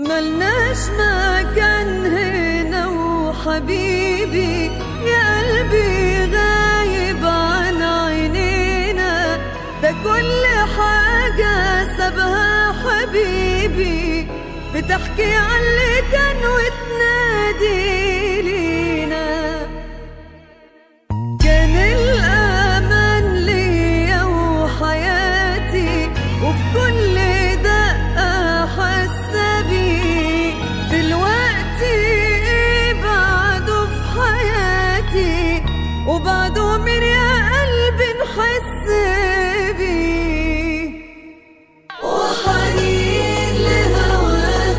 ملناش مكان هنا وحبيبي يا قلبي غايب عن عينينا ده كل حاجة سابها حبيبي بتحكي عن اللي كان وتنادي لينا كان الأمان ليا وحياتي وفي كل دقة حاسة بيه دلوقتي إيه بعده في حياتي وبعده مين يا قلبي نحس بيه وحنين لهوا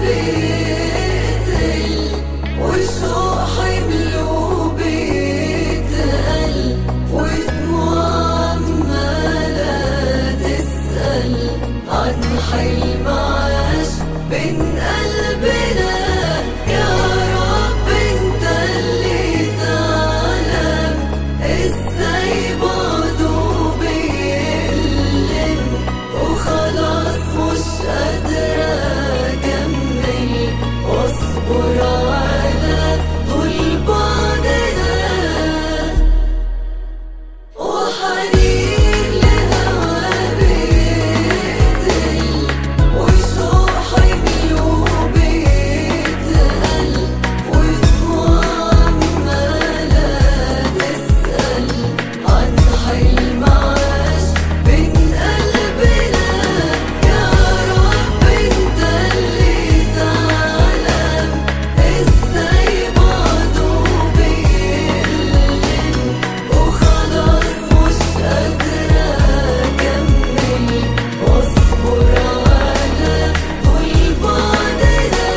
بيقتل والشوق حمله بيتقل ودموع عمالة تسأل عن حلم عاش بين قلبنا يا رب انت اللي تعلم ازاي بعده بيألم وخلاص مش قادرة أكمل واصبر على طول بعدنا وحنين لهوا بيقتل والشوق حمله بيتقل ودموع عمالة تسأل عن حلم عاش بين قلبنا يا رب انت اللي تعلم ازاي بعده بيألم وخلاص مش قادرة أكمل واصبر على طول بعدنا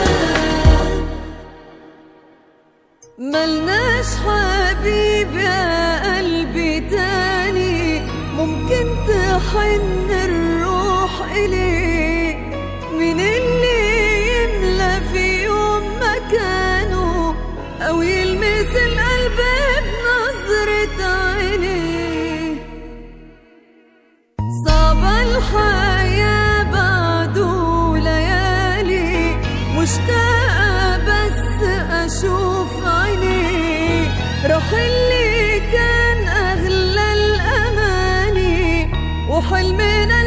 ملناش حبيب يا قلبي تاني ممكن تحن الروح إليه مين اللي يملى في يوم مكانه أو يلمس القلب بنظرة عينيه صعبة الحياة بعده ليالي مشتاقة بس أشوف عينيه راح اللي كان أغلى الأماني وحلمنا